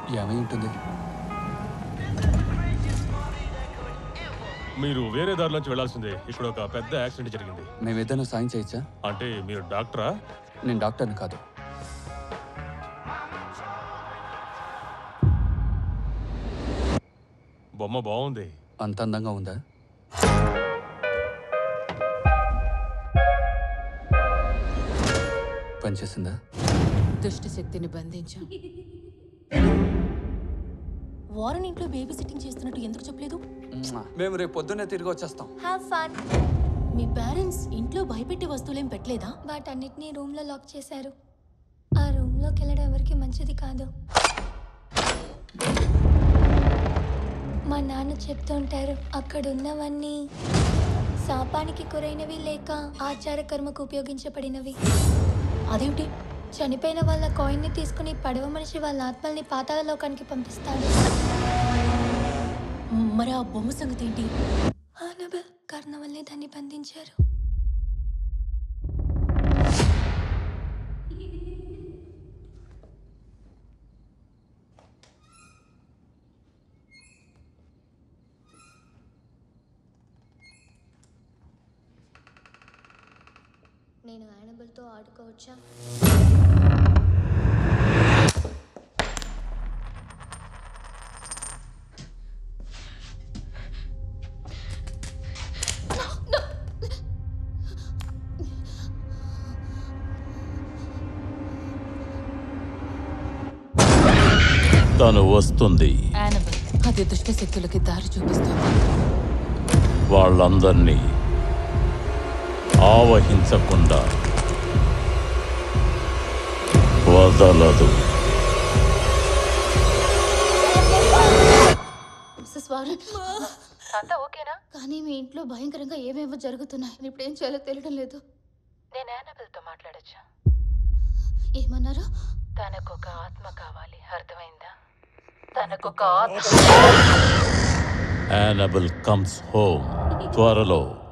ఏమై ఉంటుంది మీరు వేరే దారిలోంచి వెళ్ళాల్సిందే ఇక్కడ ఒక పెద్ద యాక్సిడెంట్ జరిగింది మేము ఏదైనా సాయం చేయొచ్చా అంటే మీరు డాక్టరా నేను డాక్టర్ని కాదు బొమ్మ బాగుంది అంత అందంగా ఉందా పనిచేసిందా దుష్ట శక్తిని బంధించాం వారన్ ఇంట్లో బేబీ సిట్టింగ్ చేస్తున్నట్టు ఎందుకు చెప్పలేదు మేము రేపు పొద్దున్నే తిరిగి వచ్చేస్తాం హ్యావ్ ఫన్ మీ పేరెంట్స్ ఇంట్లో భయపెట్టే వస్తువులేం పెట్టలేదా వాటన్నిటిని రూమ్లో లాక్ చేశారు ఆ రూమ్లోకి వెళ్ళడం ఎవరికి మంచిది కాదు మా నాన్న చెప్తుంటారు అక్కడ ఉన్నవన్నీ శాపానికి గురైనవి లేక ఆచార కర్మకు ఉపయోగించబడినవి అదేమిటి చనిపోయిన వాళ్ళ కాయిన్ని తీసుకుని పడవ మనిషి వాళ్ళ ఆత్మల్ని పాతాళ లోకానికి పంపిస్తాడు మరి ఆ బొమ్మ సంగతి ఏంటి ఆనబెల్ కారణం వల్లే దాన్ని బంధించారు నేను యానబుల్తో ఆడుకోవచ్చా తను వస్తుంది యానబల్ అది దుష్ట శక్తులకి దారి చూపిస్తుంది వాళ్ళందర్నీ ఆవహించకుండా వదలదు మిస్సెస్ వారన్ అంతా ఓకేనా కానీ మీ ఇంట్లో భయంకరంగా ఏమేమో జరుగుతున్నాయి ఇప్పుడు ఏం చేయాలో తెలియడం లేదు నేను యానబల్తో మాట్లాడొచ్చా ఏమన్నారు తనకొక ఆత్మ కావాలి అర్థమైందా తనకొక ఆత్మ యానబుల్ కమ్స్ హోమ్ త్వరలో